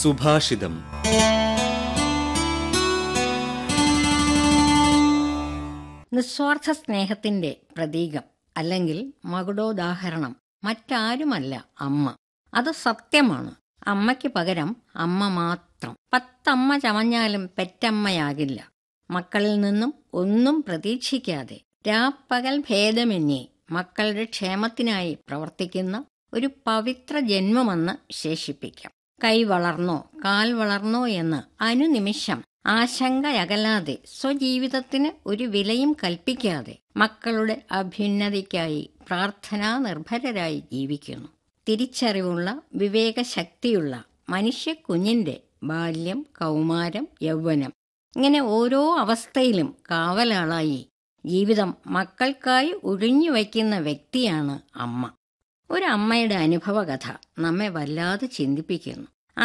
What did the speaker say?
സുഭാഷിതം നിസ്വാർത്ഥ സ്നേഹത്തിന്റെ പ്രതീകം അല്ലെങ്കിൽ മകുടോദാഹരണം മറ്റാരുമല്ല അമ്മ അത് സത്യമാണ് അമ്മയ്ക്ക് പകരം അമ്മ മാത്രം പത്തമ്മ ചമഞ്ഞാലും പെറ്റമ്മയാകില്ല മക്കളിൽ നിന്നും ഒന്നും പ്രതീക്ഷിക്കാതെ രാപ്പകൽ ഭേദമന്യേ മക്കളുടെ ക്ഷേമത്തിനായി പ്രവർത്തിക്കുന്ന ഒരു പവിത്ര ജന്മമെന്ന് വിശേഷിപ്പിക്കാം കൈ വളർന്നോ കാൽ വളർന്നോ എന്ന് അനുനിമിഷം ആശങ്കയകലാതെ സ്വജീവിതത്തിന് ഒരു വിലയും കൽപ്പിക്കാതെ മക്കളുടെ അഭ്യുന്നതിക്കായി പ്രാർത്ഥനാ നിർഭരരായി ജീവിക്കുന്നു തിരിച്ചറിവുള്ള വിവേകശക്തിയുള്ള മനുഷ്യ കുഞ്ഞിന്റെ ബാല്യം കൗമാരം യൗവനം ഇങ്ങനെ ഓരോ അവസ്ഥയിലും കാവലാളായി ജീവിതം മക്കൾക്കായി ഒഴിഞ്ഞു വയ്ക്കുന്ന വ്യക്തിയാണ് അമ്മ ഒരു അമ്മയുടെ അനുഭവകഥ നമ്മെ വല്ലാതെ ചിന്തിപ്പിക്കുന്നു